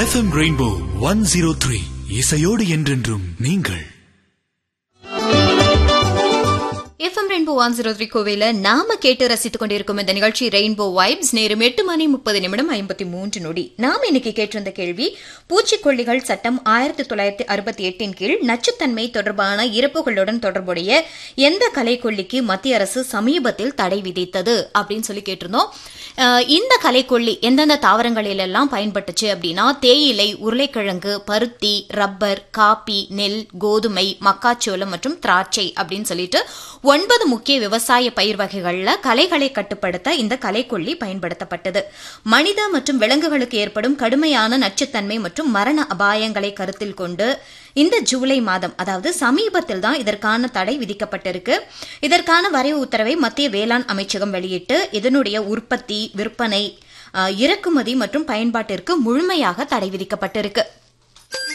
FM Rainbow one zero three இசையோடு என்றென்றும் நீங்கள் FM Rainbow one zero three கோவையில நாம கேட்டு ரசித்துக் கொண்டிருக்கும் இந்த நிகழ்ச்சி ரெயின்போ வைப்ஸ் நேரம் எட்டு மணி முப்பது நிமிடம் ஐம்பத்தி மூன்று நொடி நாம் இன்னைக்கு கேட்டிருந்த கேள்வி பூச்சிக்கொல்லிகள் சட்டம் ஆயிரத்தி தொள்ளாயிரத்தி அறுபத்தி எட்டின் கீழ் நச்சுத்தன்மை தொடர்பான இறப்புகளுடன் தொடர்புடைய எந்த கலைக்கொல்லிக்கு மத்திய அரசு சமீபத்தில் தடை விதித்தது அப்படின்னு சொல்லி கேட்டிருந்தோம் அஹ், இந்த கலைக்கொல்லி எந்தெந்த தாவரங்களில் எல்லாம் பயன்பட்டுச்சு அப்படின்னா தேயிலை உருளைக்கிழங்கு பருத்தி ரப்பர் காப்பி நெல் கோதுமை மக்காச்சோளம் மற்றும் திராட்சை அப்படின்னு சொல்லிட்டு ஒன்பது முக்கிய விவசாய பயிர் வகைகள்ல கலைகளை கட்டுப்படுத்த இந்த கலைக்கொல்லி பயன்படுத்தப்பட்டது மனித மற்றும் விலங்குகளுக்கு ஏற்படும் கடுமையான நச்சுத்தன்மை மற்றும் மரண அபாயங்களை கருத்தில் கொண்டு இந்த ஜூலை மாதம் அதாவது சமீபத்தில் தான் இதற்கான தடை விதிக்கப்பட்டிருக்கு இதற்கான வரைவு உத்தரவை மத்திய வேளாண் அமைச்சகம் வெளியிட்டு இதனுடைய உற்பத்தி விற்பனை அஹ், இறக்குமதி மற்றும் பயன்பாட்டிற்கு முழுமையாக தடை விதிக்கப்பட்டிருக்கு